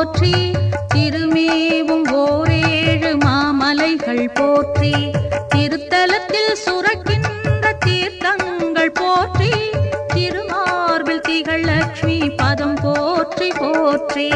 போற்றி திருமேவும் ஓரேழு மாமலைகள் போற்றி திருத்தலத்தில் சுரக்கின்ற தீர்த்தங்கள் போற்றி திருமார்பில் திகழ் லட்சுமி பதம் போற்றி போற்றி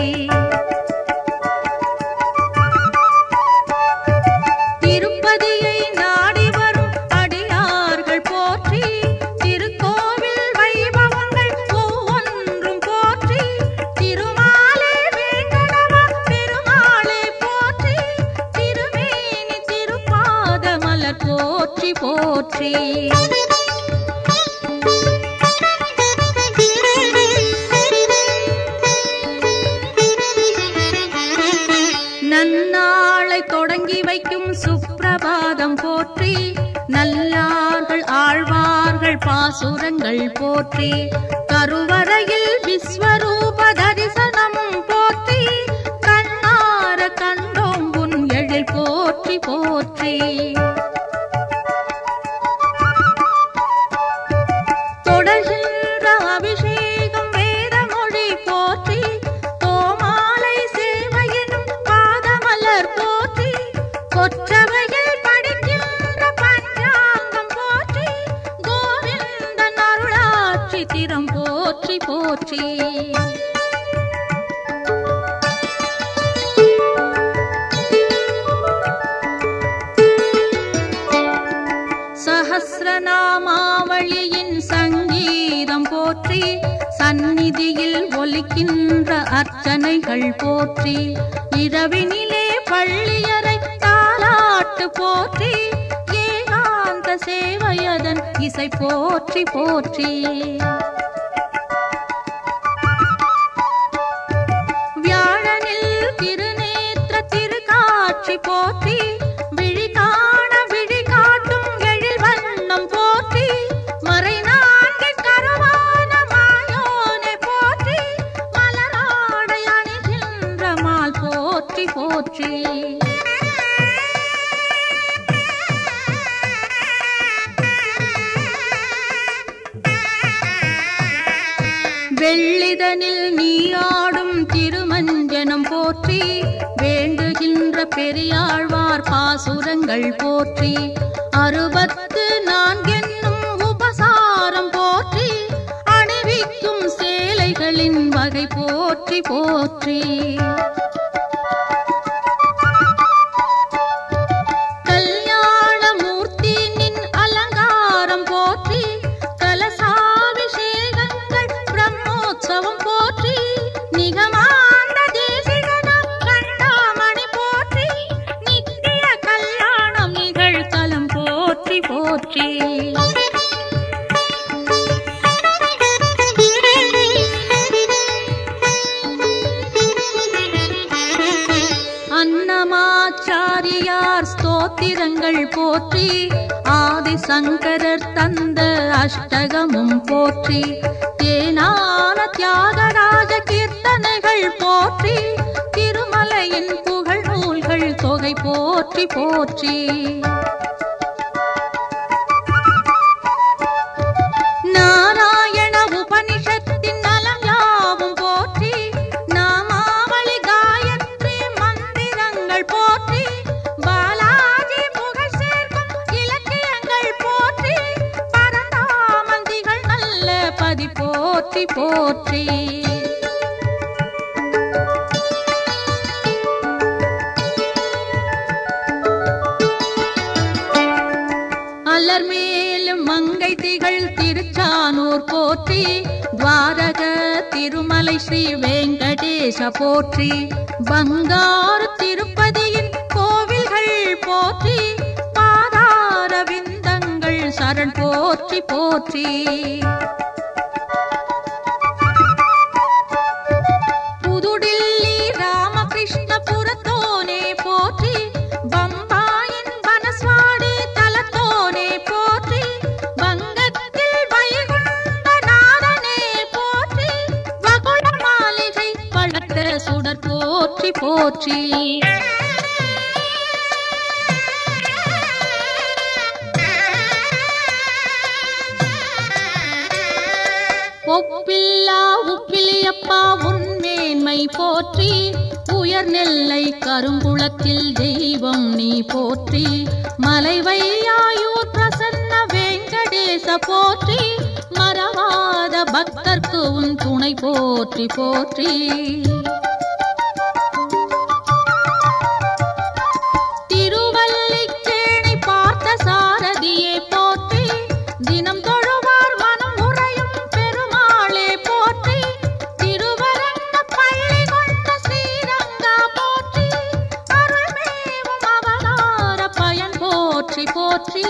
திருப்பதியை நாடி வரும் அடியார்கள் போற்றி திருக்கோவில் வைபவங்கள் ஒவ்வொன்றும் போற்றி திருமாலே வேங்கடவா பெருமாளே போற்றி திருமேனி திருப்பாத மலர் போற்றி போற்றி நன்னாளை தொடங்கி வைக்கும் சுப்பிரபாதம் போற்றி நல்லார்கள் ஆழ்வார்கள் பாசுரங்கள் போற்றி கருவறையில் விஸ்வரூப தரிசனமும் போற்றி கண்ணார கண்டோம் உன் எழில் போற்றி போற்றி தொடர்கின்ற அபிஷேகம் வேதமொழி போற்றி கோமாலை சேவையினும் பாதமலர் போற்றி கொற்றவையில் படிக்கின்ற பஞ்சாங்கம் போற்றி கோவிந்தன் அருளாட்சி திறம் போற்றி போற்றி சஹசிரநாமாவளியின் சங்கீதம் போற்றி சந்நிதியில் ஒலிக்கின்ற அர்ச்சனைகள் போற்றி இரவினிலே பள்ளியறை தாலாட்டு போற்றி ஏகாந்த சேவையதன் இசை போற்றி போற்றி வியாழனில் திருநேத்திர திருக்காட்சி போற்றி விழி காண விழி காட்டும் எழில் வண்ணம் போற்றி மறை நான்கின் கரவான மாயோனை போற்றி மலராடை அணிகின்ற மால் போற்றி போற்றி வெள்ளிதனில் நீயாடும் திருமஞ்சனம் போற்றி வேண்டுகின்ற பெரியாழ்வார் பாசுரங்கள் போற்றி அறுபத்து நான்கென்னும் உபசாரம் போற்றி அணிவிக்கும் சேலைகளின் வகை போற்றி போற்றி கல்யாணமூர்த்தி நின் அலங்காரம் போற்றி கலசாபிஷேகங்கள் பிரம்மோற்சவம் போற்றி நிகமாந்த தேசிகனம் கண்டாமணி போற்றி நித்திய கல்யாணம் நிகழ்கலம் போற்றி போற்றி அன்னமாச்சாரியார் ஸ்தோத்திரங்கள் போற்றி ஆதிசங்கரர் தந்த அஷ்டகமும் போற்றி தேனான தியாகராஜ கீர்த்தனைகள் போற்றி திருமலையின் புகழ் நூல்கள் தொகை போற்றி போற்றி நாராயண உபனிஷத்தின் நலம் யாவும் போற்றி நாமாவளி காயத்ரி மந்திரங்கள் போற்றி பாலாஜி புகழ் சேர்க்கும் இலக்கியங்கள் போற்றி பரந்தாமந்திகள் நல்ல பதி போற்றி போற்றி அலர் மேலும் மங்கை திகழ் திருச்சானூர் போற்றி துவாரக திருமலை ஸ்ரீ வெங்கடேச போற்றி பங்காரு திருப்பதியின் கோவில்கள் போற்றி பாதார விந்தங்கள் சரண் போற்றி போற்றி புதுடில்லி ராமகிருஷ்ணபுரத்தோனே போற்றி பம்பாயின் வனஸ்வாடி தலத்தோனே போற்றி வங்கத்தில் வைகுண்ட நாதனே போற்றி வகுள மாளிகை வளர்த்த சுடர் போற்றி போற்றி ஒப்பில்லா உப்பிலி அப்பா உன் மேன்மை போற்றி உயர் நெல்லை கருங்குளத்தில் தெய்வம் நீ போற்றி மலைவையாயூர் பிரசன்ன வெங்கடேச போற்றி மறவாத பக்தர்க்கு உன் துணை போற்றி போற்றி திருவல்லிக்கேணி பார்த்த சாரதியே போற்றி தினம் தொழுவார் மனம் உறையும் பெருமாளே போற்றி திருவரங்க பள்ளி கொண்ட ஸ்ரீரங்கா போற்றி அருள்மேவும் அவதார பயன் போற்றி போற்றி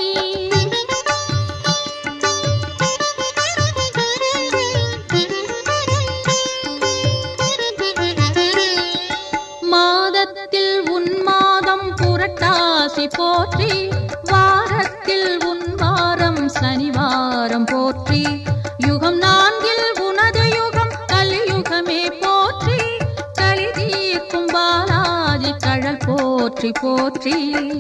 மாதத்தில் உன் மாதம் புரட்டாசி போற்றி வாரத்தில் உன் வாரம் சனிவாரம் போற்றி யுகம் நான்கில் உனது யுகம் கலியுகமே போற்றி கலி தீர்க்கும் பாலாஜி கழல் போற்றி போற்றி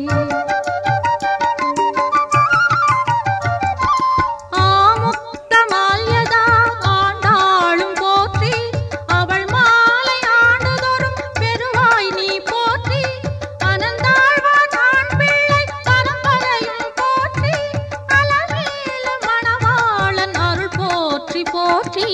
ஆமுக்த மால்யதா ஆண்டாளும் போற்றி அவள் மாலை ஆண்டுதோறும் பெருவாய் நீ போற்றி அனந்தாழ்வான் ஆண் பிள்ளை பரம்பரையும் போற்றி அலமேல மணவாளன் அருள் போற்றி போற்றி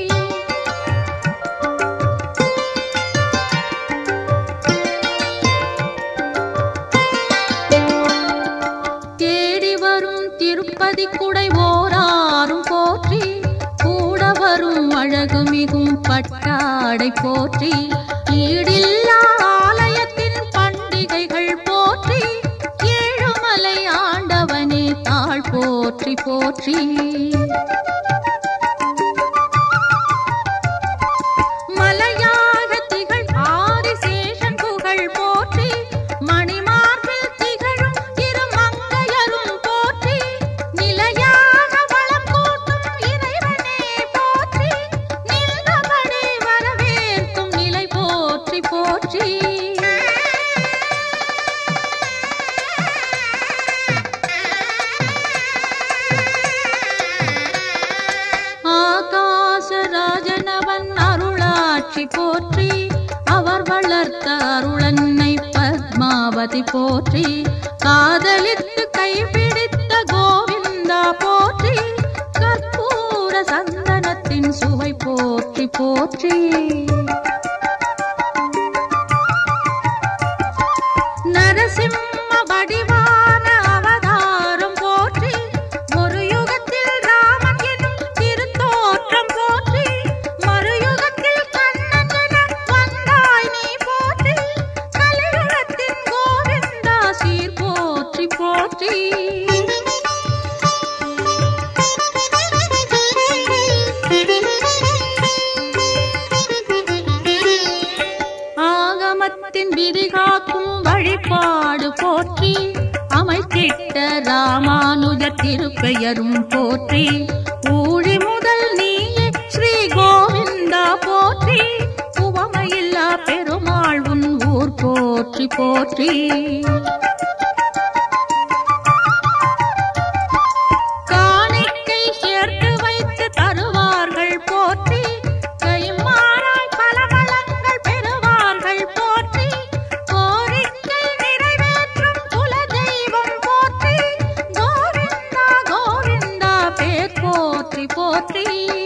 தேடி வரும் திருப்பதி குடை ஓராரும் போற்றி கூட வரும் அழகு மிகும் பட்டாடை போற்றி ஈடில்லா ஆலயத்தின் பண்டிகைகள் போற்றி ஏழுமலை ஆண்டவனே தாழ் போற்றி போற்றி மலையாக திகழ் ஆதிசேஷன் புகழ் போற்றி மணிமார்பில் திகழும் திருமங்கையரும் போற்றி நிலையாக வளம் கூட்டும் இறைவனே போற்றி நின்றபடி வரவேற்கும் நிலை போற்றி போற்றி ஆகாசராஜனவன் அருளாட்சி போற்றி அவர் வளர்த்த அருளன்னை பத்மாவதி போற்றி காதலித்து கைப்பிடித்த கோவிந்தா போற்றி கற்பூர சந்தனத்தின் சுவை போற்றி போற்றி நரசிம்ம வடிவான அவதாரம் போற்றி ஒரு யுகத்தில் ராமன் எனும் திருத்தோற்றம் போற்றி மறுயுகத்தில் கண்ணன் என வந்தாய் நீ போற்றி கலியுகத்தின் கோவிந்தா சீர் போற்றி போற்றி ஆகமத்தின் விதிகாக்கும் வழிபாடு போற்றி அமைத்திட்ட ராமானுஜ திருப்பெயரும் போற்றி ஊழி முதல் நீயே ஸ்ரீ கோவிந்தா போற்றி உவமையில்லா பெருமாள் உன் ஊர் போற்றி போற்றி காணிக்கை சேர்த்து வைத்து தருவார்கள் போற்றி கைமாறாய் பல வளங்கள் பெறுவார்கள் போற்றி கோரிக்கை நிறைவேற்றும் குலதெய்வம் போற்றி கோவிந்தா கோவிந்தா பேர் போற்றி போற்றி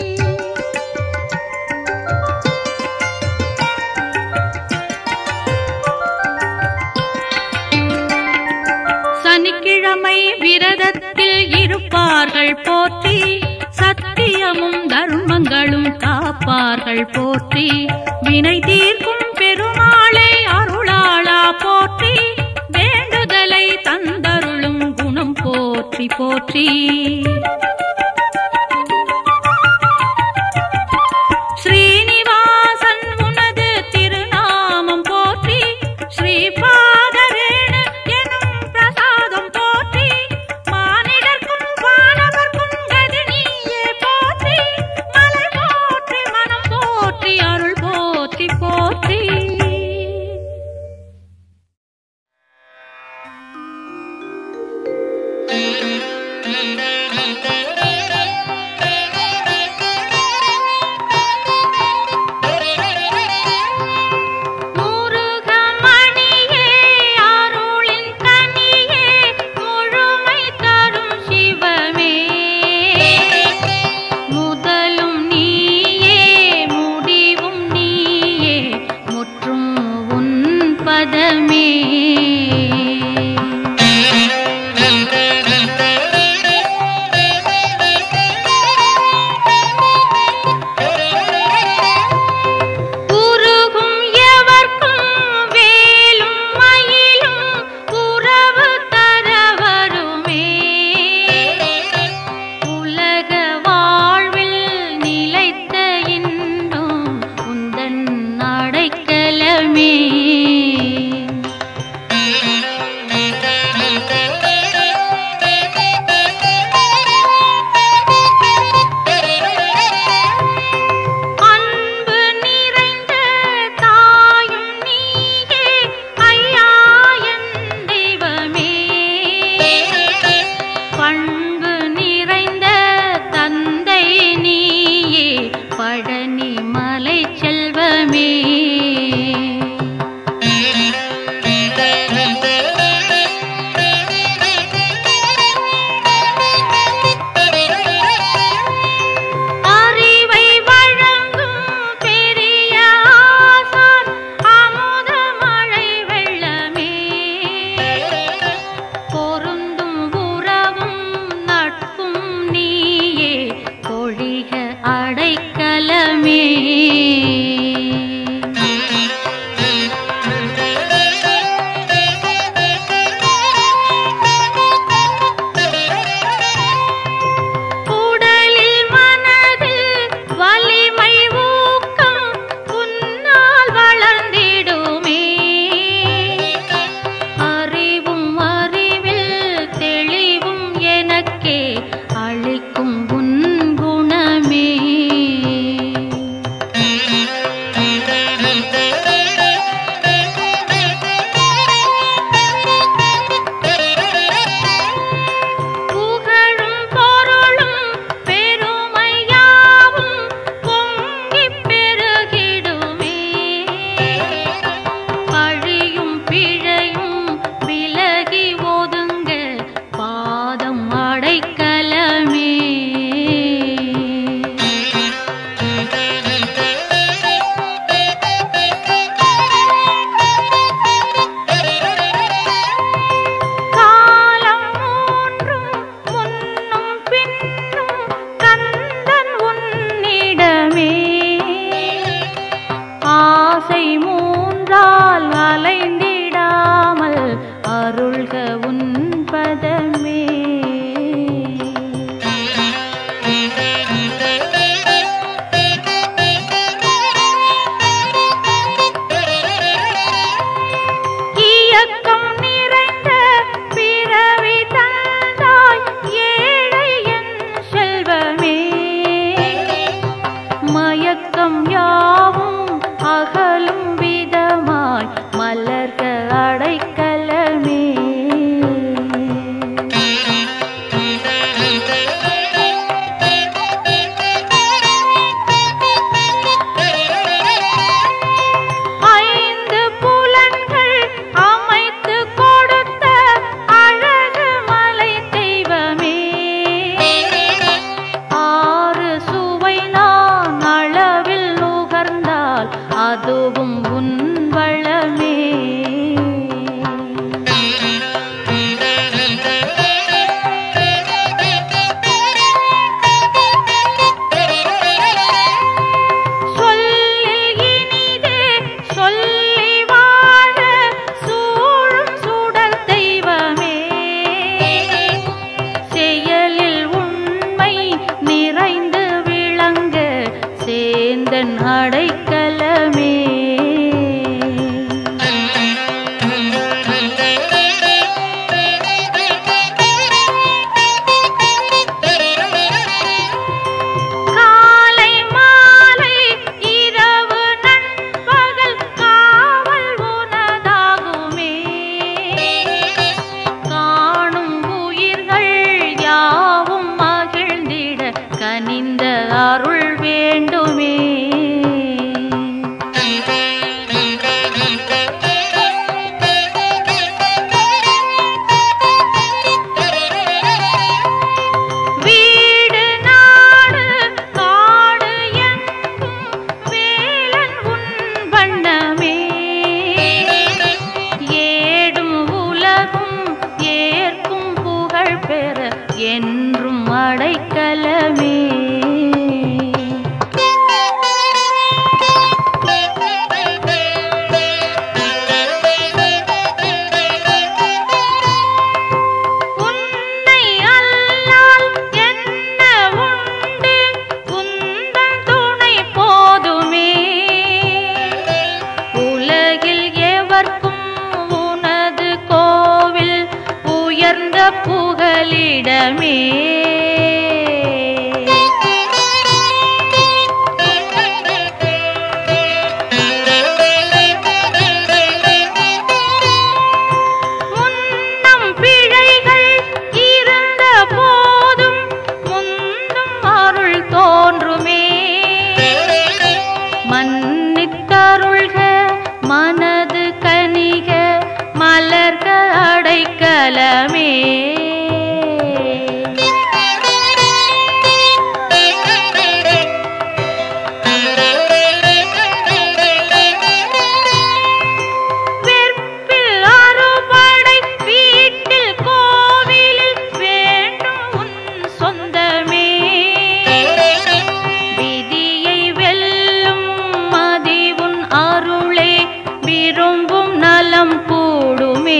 சனிக்கிழமை விரதத்தில் இருப்பார்கள் போற்றி சத்தியமும் தர்மங்களும் காப்பார்கள் போற்றி வினை தீர்க்கும் பெருமாளை அருளாளா போற்றி வேண்டுதலை தந்தருளும் குணம் போற்றி போற்றி ஸ்ரீனிவாசன் உனது திருநாமம் போற்றி ஸ்ரீபாதரேணு எனும் பிரசாதம் போற்றி மானிடர்க்கும் வானவர்க்கும் கதி நீயே போற்றி மலை போற்றி மனம் போற்றி அருள் போற்றி போற்றி Thank you. மலரும் விதமாய் மலர்க அடைக்கலமே ஐந்து புலன்கள் அமைத்து கொடுத்த அழகு மலை தெய்வமே ஆறு சுவை நான் அளவில் நுகர்ந்தால் அதுவும் உன் வளமே சொல்லில் இனிதே சொல்லி வாழ சூழும் சுடர் தெய்வமே செயலில் உண்மை நிறைந்து விளங்க சேந்தன் அடைக்கலமே காலை மாலை இரவு நண்பகல் காவல் உனதாகுமே காணும் உயிர்கள் யாவும் மகிழ்ந்திட கனிந்த அருள் வேண்டுமே வீடு நாடு காடு எங்கும் வேலன் உன் வண்ணமே ஏடும் உலகும் ஏற்கும் புகழ் பெற என்றும் அடைக்கலமே உன்னை அல்லால் என்ன உண்டு உந்தன் துணை போதுமே உலகில் எவர்க்கும் உனது கோவில் உயர்ந்த புகலிடமே முன்னம் பிழைகள் இருந்த போதும் முந்தும் அருள் தோன்றுமே மன்னித்தருள்க மனது கனிக மலர்க அடைக்கலமே வெற்பில் அறுபடை வீட்டில் கோவிலில் வேண்டும் உன் சொந்தமே விதியை வெல்லும் மதி உன் அருளே விரும்பும் நலம் கூடுமே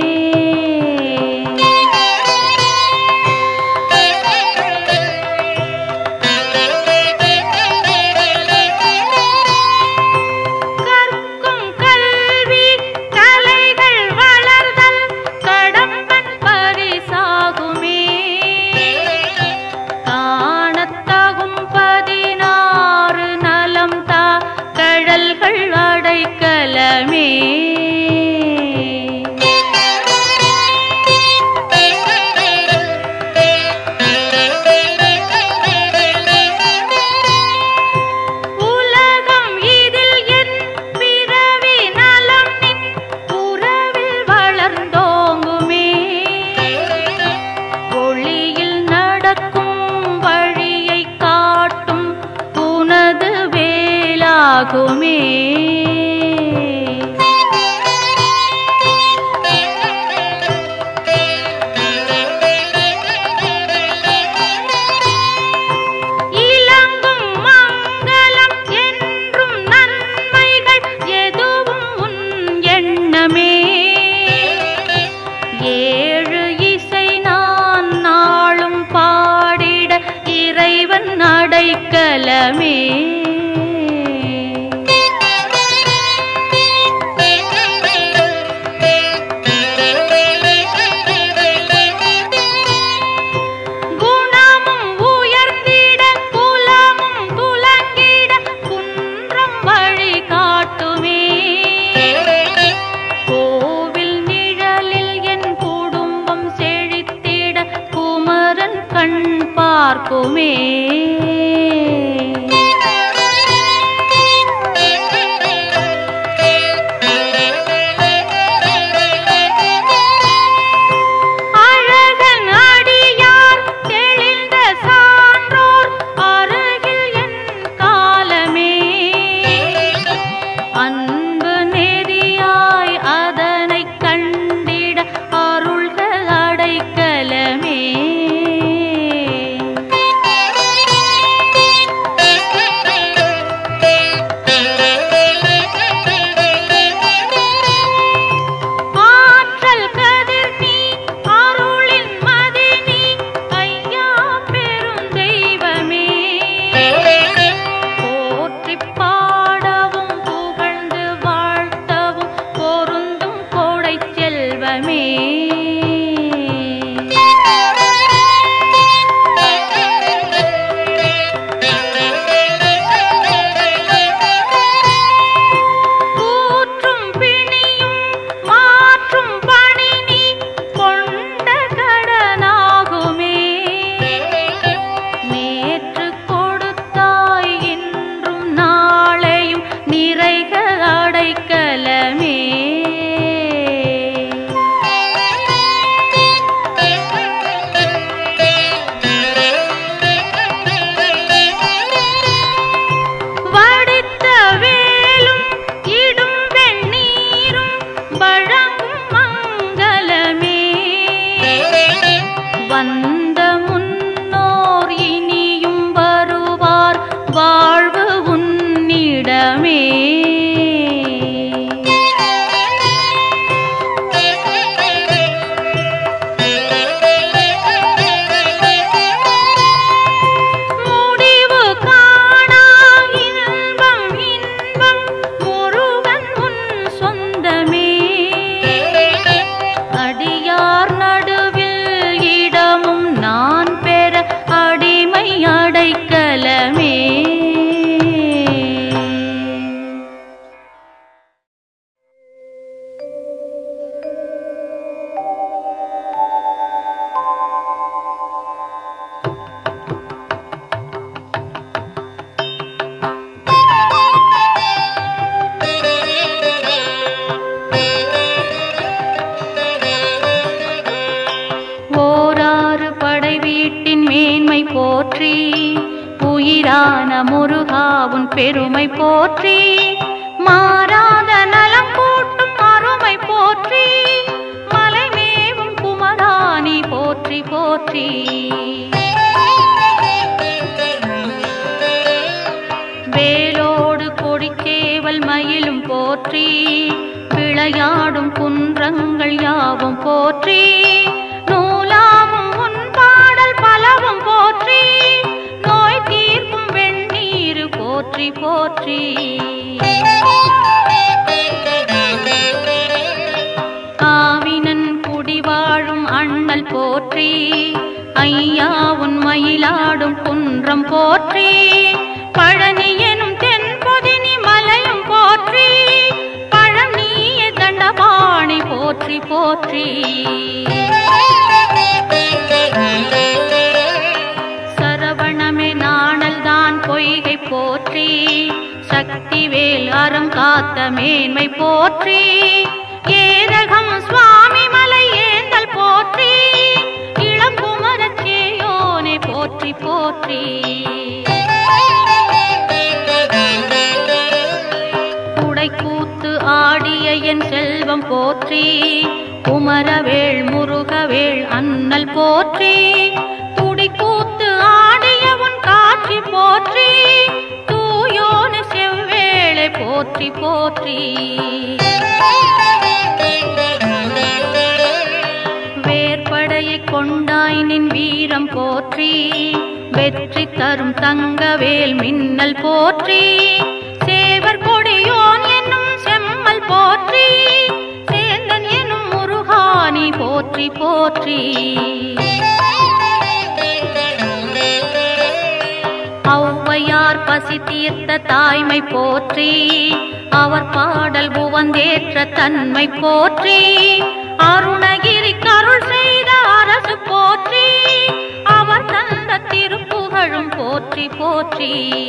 கற்கும் கல்வி கலைகள் வளர்தல் கடம்பன் பரிசாகுமே காணத்தகும் பதினாறு நலம் தா கழல்கள் அடைக்கலமே சாகுமே அழகன் அடியார் தெளிந்த சான்றோர் அருகில் என் காலமே அன்பு நெறியாய் அதனை கண்டிட அருள்க அடைக்கலமே ஆற்றல் கதிர் நீ அருளின் மதி நீ ஐயா பெருந்தெய்வமே போற்றிப் பாடவும் புகழ்ந்து வாழ்த்தவும் பொருந்தும் கோடைச் செல்வமே கூற்றும் பிணியும் மாற்றும் பணி நீ கொண்ட கடனாகுமே நேற்று கொடுத்தாய் இன்றும் நாளையும் நிறைக அடைக்கலமே வடித்த வேலும் இடும் வெண்ணீரும் வழங்கும் மங்களமே வந்த முன்னோர் இனியும் வருவார் வாழ்வு உன்னிடமே முடிவு காணா இன்பம் இன்பம் முருகன் உன் சொந்தமே அடியார் நடுவில் இடமும் நான் பெற அடிமை அடைக்கலமே ஓராறு படை வீட்டின் மேன்மை போற்றி உயிரான முருகாவுன் பெருமை போற்றி மாறாத நலம் கூட்டும் அருமை போற்றி மலைமேவும் குமராணி போற்றி போற்றி வேலோடு கொடிச்சேவல் மயிலும் போற்றி விளையாடும் குன்றங்கள் யாவும் போற்றி நூலாவும் உன் பாடல் பலவும் போற்றி நோய் தீர்க்கும் வெண்ணீர் போற்றி போற்றி காவினன் குடிவாழும் அண்ணல் போற்றி ஐயா உன் மயிலாடும் குன்றம் போற்றி பழனி எனும் தென்பொதினி மலையும் போற்றி பழனிய தண்டபாணி போற்றி போற்றி சரவணமே நாணல் தான் பொய்கை போற்றி சக்திவேல் அறம் காத்த மேன்மை போற்றி ஏரகம் சுவாமி மலை ஏந்தல் போற்றி இளங்குமரச்சேயோனை போற்றி போற்றி குடைக்கூத்து ஆடிய என் செல்வம் போற்றி குமரவேள் முருகவேள் அண்ணல் போற்றி துடிக்கூத்து ஆடிய உன் காட்சி போற்றி தூயோன செவ்வேளை போற்றி போற்றி வேற்படையை கொண்டாய் நின் வீரம் போற்றி வெற்றி தரும் தங்கவேல் மின்னல் போற்றி சேவர் கொடியோன் என்னும் செம்மல் போற்றி சேந்தன் என்னும் முருகானி போற்றி போற்றி ஔவையார் பசி தீர்த்த தாய்மை போற்றி அவர் பாடல் புவந்தேற்ற தன்மை போற்றி அருணகிரி கருள் செய்த அரசு போற்றி அவர் அவர் தந்த திருப்புகழும் போற்றி போற்றி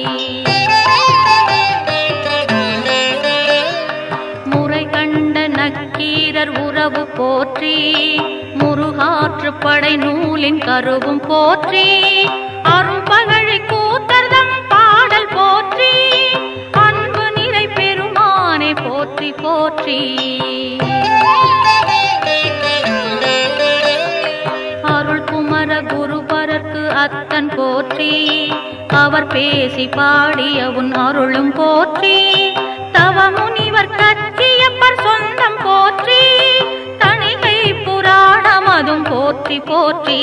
முறை கண்ட நக்கீரர் உறவு போற்றி முருகாற்று படை நூலின் கருவும் போற்றி அரும்பகழி கூத்தர்தம் பாடல் போற்றி அன்பு நிறை பெருமானே போற்றி போற்றி அருள் குமர குருபரர்க்கு அத்தன் போற்றி அவர் பேசி பாடிய உன் அருளும் போற்றி தவ முனிவர் கச்சியப்பர் சொந்தம் போற்றி தணிகை புராணம் அதும் போற்றி போற்றி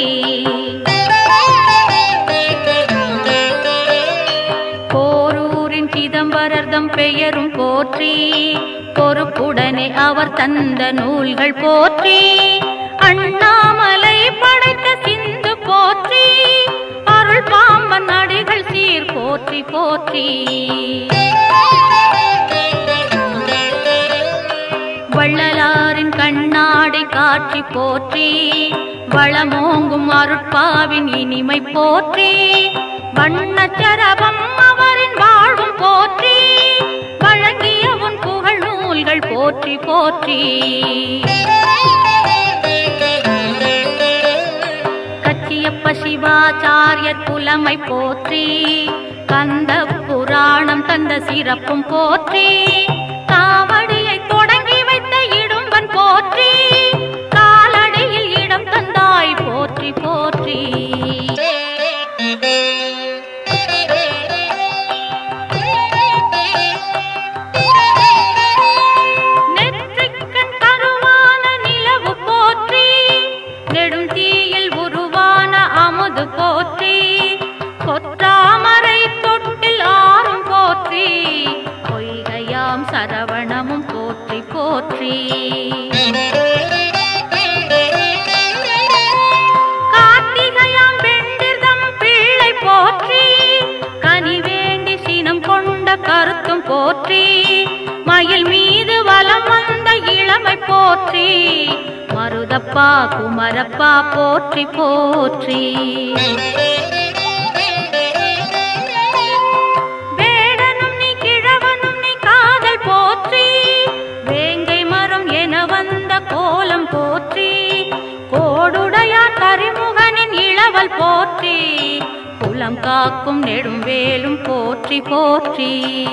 போரூரின் சிதம்பரர்தம் பெயரும் போற்றி பொறுப்புடனே அவர் தந்த நூல்கள் போற்றி அண்ணாமலை படைத்த சிந்து போற்றி அருள் பாம்பன் அடிகள் சீர் போற்றி போற்றி வள்ளலாரின் கண்ணாடி காட்சி போற்றி வளமோங்கும் அருட்பாவின் இனிமை போற்றி வண்ணச்சரபம் அவரின் வாழ்வும் போற்றி வழங்கிய உன் புகழ் நூல்கள் போற்றி போற்றி கச்சியப்ப சிவாச்சாரியர் புலமை போற்றி கந்த புராணம் தந்த சிறப்பும் போற்றி காவடியை தொடங்கி வைத்த இடும்பன் போற்றி காலடியில் இடம் தந்தாய் போற்றி போற்றி நெற்றிக்கண் கருவான நிலவு போற்றி நெடும் தீயில் உருவான அமுது போற்றி கொற்றாமரை தொட்டில் ஆறும் போற்றி பொய்கையாம் சரவணமும் போற்றி போற்றி கார்த்திகையாம் வெண்டிர்தம் பிள்ளை போற்றி கனி வேண்டி சினம் கொண்ட கருத்தும் போற்றி மயில் மீது வலம் வந்த இளமை போற்றி மருதப்பா குமரப்பா போற்றி போற்றி வேடனும் நீ கிழவனும் நீ காதல் போற்றி வேங்கை மரம் என வந்த கோலம் போற்றி கோடுடையார் கரிமுகனின் இளவல் போற்றி குலம் காக்கும் நெடும்பேலும் போற்றி போற்றி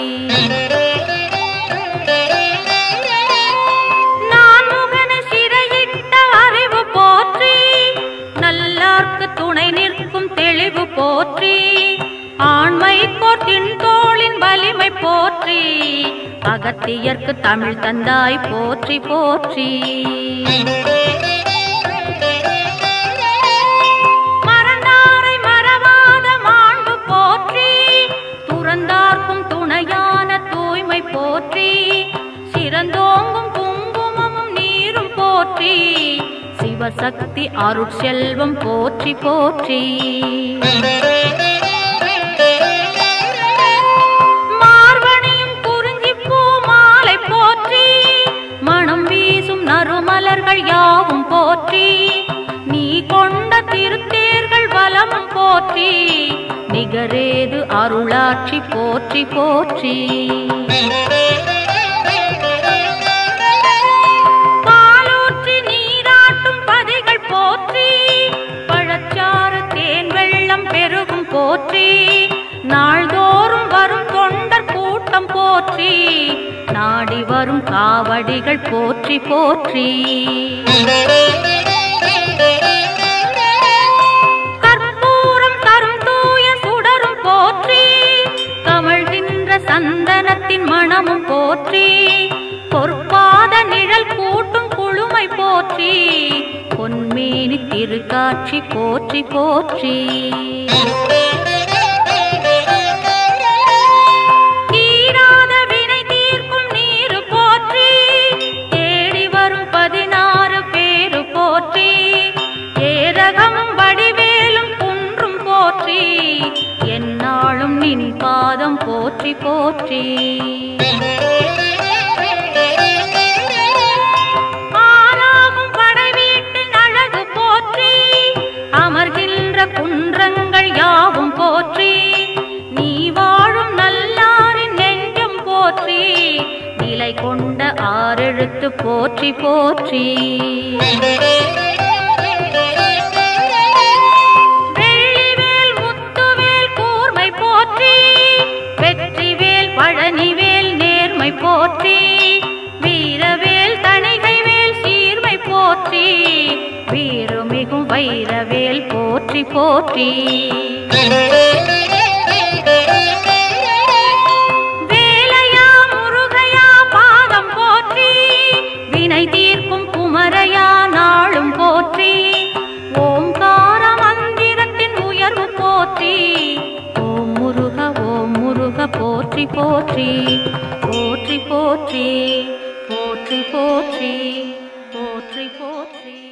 நான்முகனை சிறையிட்ட அறிவு போற்றி நல்லார்க்கு துணை நிற்கும் தெளிவு போற்றி ஆண்மை கோர்த்தின் தோளின் வலிமை போற்றி அகத்தியர்க்கு தமிழ் தந்தாய் போற்றி போற்றி மறந்தாரை மறவாத மாண்பு போற்றி துறந்தார்க்கும் துணையான தூய்மை போற்றி சிறந்தோங்கும் குங்குமமும் நீரும் போற்றி சிவசக்தி அருட்செல்வம் போற்றி போற்றி மார்வணியும் குறிஞ்சிப்பூ மாலை போற்றி மணம் வீசும் நறுமலர்கள் யாவும் போற்றி நீ கொண்ட திருத்தேர்கள் வலமும் போற்றி நிகரேது அருளாட்சி போற்றி போற்றி பாலூற்றி நீராட்டும் பதிகள் போற்றி பழச்சாறு தேன் வெள்ளம் பெருகும் போற்றி நாள்தோறும் வரும் தொண்டர் கூட்டம் போற்றி நாடி வரும் காவடிகள் போற்றி போற்றி கற்பூரம் தரும் தூய சுடரும் போற்றி கமழ்கின்ற சந்தனத்தின் மணமும் போற்றி பொற்பாத நிழல் கூட்டும் குழுமை போற்றி பொன்மேனி திருக்காட்சி போற்றி போற்றி தீராத வினை தீர்க்கும் நீரு போற்றி தேடி வரும் பதினாறு பேரு போற்றி ஏரகமும் வடிவேலும் குன்றும் போற்றி எந்நாளும் நின் பாதம் போற்றி போற்றி ஆறாகும் படை வீட்டின் அழகு போற்றி அமர்கின்ற குன்றங்கள் ஆறெழுத்து போற்றி போற்றி வெள்ளிவேல் முத்துவேல் கூர்மை போற்றி வெற்றிவேல் பழனிவேல் நேர்மை போற்றி வீரவேல் தணிகைவேல் சீர்மை போற்றி வீறுமிகும் வைரவேல் போற்றி போற்றி வேலையா முருகையா பாதம் போற்றி வினை தீர்க்கும் குமரையா நாளும் போற்றி ஓங்கார மந்திரத்தின் உயர்வு போற்றி ஓம் முருக ஓம் முருக போற்றி போற்றி போற்றி போற்றி போற்றி போற்றி போற்றி போற்றி